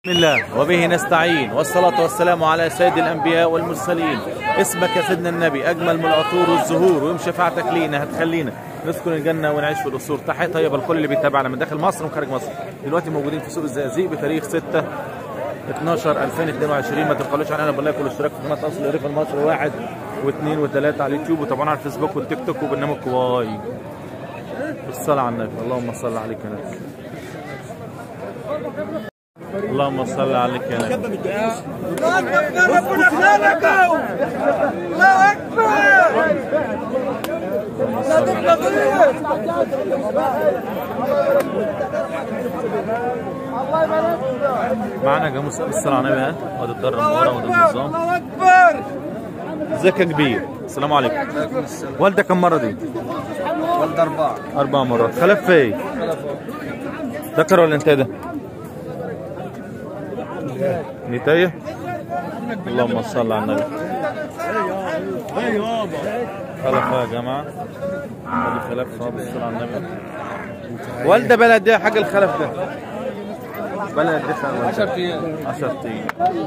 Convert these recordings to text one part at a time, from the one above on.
بسم الله وبه نستعين والصلاة والسلام على سيد الأنبياء والمرسلين اسمك يا سيدنا النبي أجمل من العطور والزهور ويوم شفاعتك لينا هتخلينا نسكن الجنة ونعيش في القصور تحية طيبة لكل اللي بيتابعنا من داخل مصر وخارج مصر دلوقتي موجودين في سوق الزقازيق بتاريخ 6 12 2022 ما تبخلوش عننا بالله كل اشتراك في قناة أصل الريف المصري واحد واثنين وثلاثة على اليوتيوب وطبعا على الفيسبوك والتيك توك وبرنامج كواي بالصلاة على النبي اللهم صل عليك يا نبي اللهم صل عليك يا نبي الله اكبر ربنا خلقه الله اكبر لا تبلغ معانا جاموس بالصلاة على النبي ها وادي الدار المنورة وادي النظام الله اكبر ازيك يا كبير السلام عليكم والدك كم مرة دي؟ ولد اربعه أربع مرات خلف في ايه؟ ذكر ولا انت ده؟ نتاية اللهم صل على النبي خلف يا جماعة ادي خلف اهو بالصلاة على النبي والدة بلد ايه يا حاج الخلف ده؟ بلد ايه سنة 10 ايام 10 ايام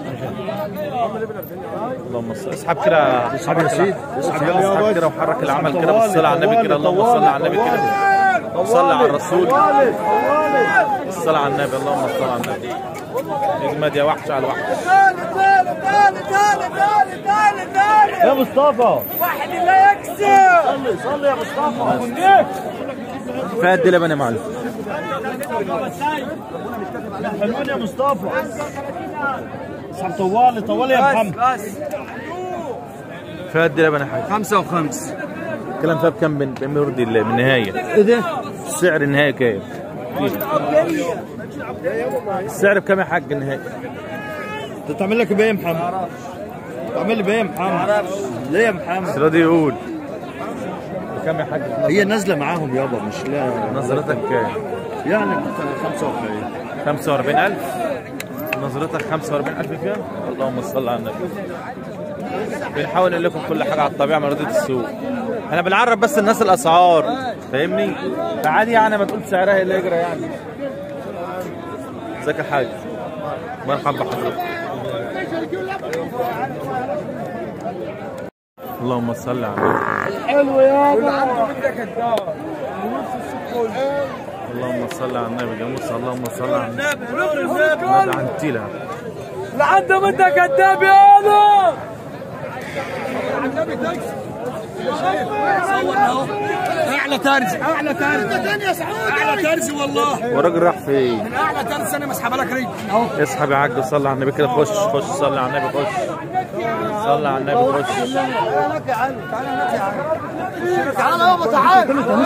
اللهم صل اسحب كده اسحب يا سيدي اسحب كده وحرك العمل كده بالصلاة على النبي كده اللهم صل على النبي كده صلي على الرسول الصلاة على النبي اللهم صل على النبي اجمد يا وحش على الوحش تعال تعال تعال تعال تعال تعال يا مصطفى واحد لا يكسر صلي صلي يا مصطفى فات لبن يا معلم حلوين يا مصطفى اسحب طوالي طوالي يا محمد بس فات لبن يا حاج خمسة وخمس الكلام فيها بكام بن- بما يرضي الله من النهاية ايه ده؟ السعر النهائي كام؟ السعر بكام يا حاج النهائي؟ انت تعمل لك بايه يا محمد تعمل لي بايه يا محمد ليه يا محمد راضي يقول بكام يا حاج؟ هي نازله معاهم يابا مش لا نظرتك كام؟ يعني 45 45000 نظرتك 45000 فيها اللهم صل على النبي بنحاول نقول لكم كل حاجه على الطبيعه من رضية السوق احنا بنعرف بس الناس الاسعار فاهمني فعادي يعني ما تقول سعرها ايه اللي يجرى يعني ازيك يا حاج مرحبا بحضرتك اللهم صل على النبي اللهم صل على النبي جاموس اللهم صل على النبي ماذا عن تيلا لحد ما انت كذاب يا انا اعلى ترز اعلى ترز تاني يا سعود اعلى ترز والله والراجل راح فين؟ من اعلى ترز انا مسحب لك رجل اهو اسحب يا عج صلي على النبي كده خش خش صلي على النبي خش صلي على النبي خش تعال يابا تعال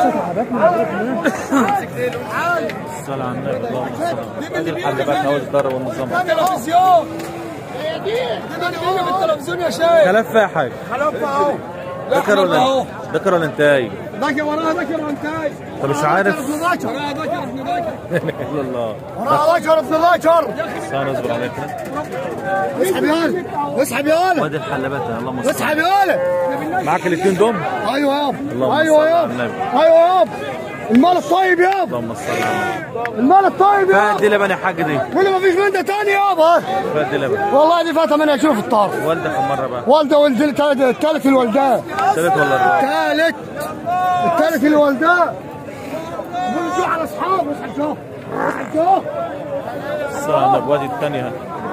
صلي على النبي اللهم صل ادي الحلبات اهو الدار والنظام تلفزيون دي دي بالتلفزيون يا شيخ كلف يا حاج خلفها اهو ذكر ولا ذكر ولا انتاي ذكر وراها ذكر وانتاي طب مش عارف وراها ذكر ابن ذكر الا الله وراها ذكر ابن ذكر استنى اصبر عليك اسحب يا ولد اسحب يا ولد وادي الحلبات اللهم صل اسحب يا ولد معاك الاثنين دول ايوه يابا اللهم ايوه صل على يابا النبي. ايوه يابا المال الطيب يابا اللهم صل على النبي المال الطيب فهد يابا دي لبن يا حاج دي واللي ما فيش منه تاني يابا فهد دي لبن والله دي فاتها منها شوف الطار والدك كم مره بقى والده ولد الثالث الثالث الولدان ثالث ولا رابع الثالث الثالث الولدان قول شو على اصحابه اسحب شوف اسحب شوف صلي على النبي وادي الثانيه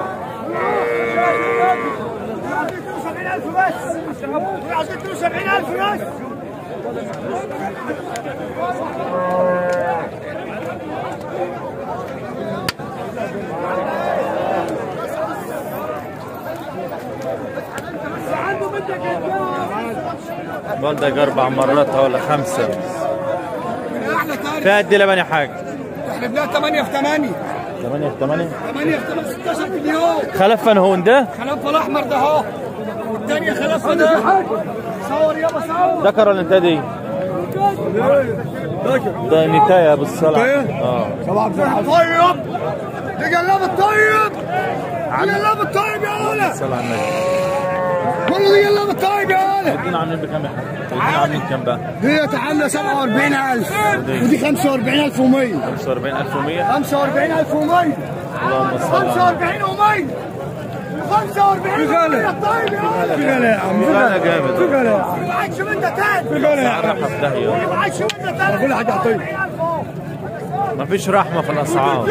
70000 بس عايزين 70000 بس والدك اربع مرات ولا خمسه احلى تاريخ فهد دي لبن يا حاج احنا بنها 8 في 8 8 في 8 8 في 8 16 في اليوم خلف هون ده خلفها الاحمر ده اهو والثانيه خلفها ده صور يابا صور ذكر ولا انت دي؟ ده نتاية بالصلاة اه طيب دي قلاب الطيب دي قلاب الطيب يا ولد صلى على النبي كله دي قلاب الطيب يا ولد ادينا عاملين بكام يا حاج؟ ادينا عاملين كام بقى؟ هي تعالى 47000 ودي 45100 45100 45100 اللهم صل على 45 ومية 45 ومية طيب يا ولد في غلا يا عم في غلا جامد. في غلا يا عم ما معكش منه تاني في غلا يا سعر عم راحة في داهية ما معكش منه تاني كل حاجة عطية. ما فيش رحمة في الأسعار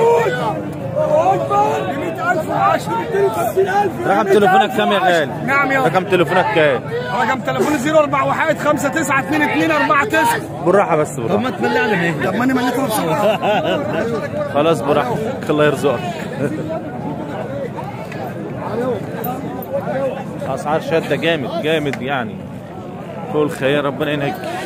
رقم تليفونك كام يا غالي؟ نعم يا رقم تليفونك كام؟ رقم تليفوني 041 5922 49 بالراحة بس طب بالراحة ما تملي على مين طب ما انا مليت بصراحه خلاص براحتك الله يرزقك اسعار شاده جامد جامد يعني كل خير ربنا ينهيك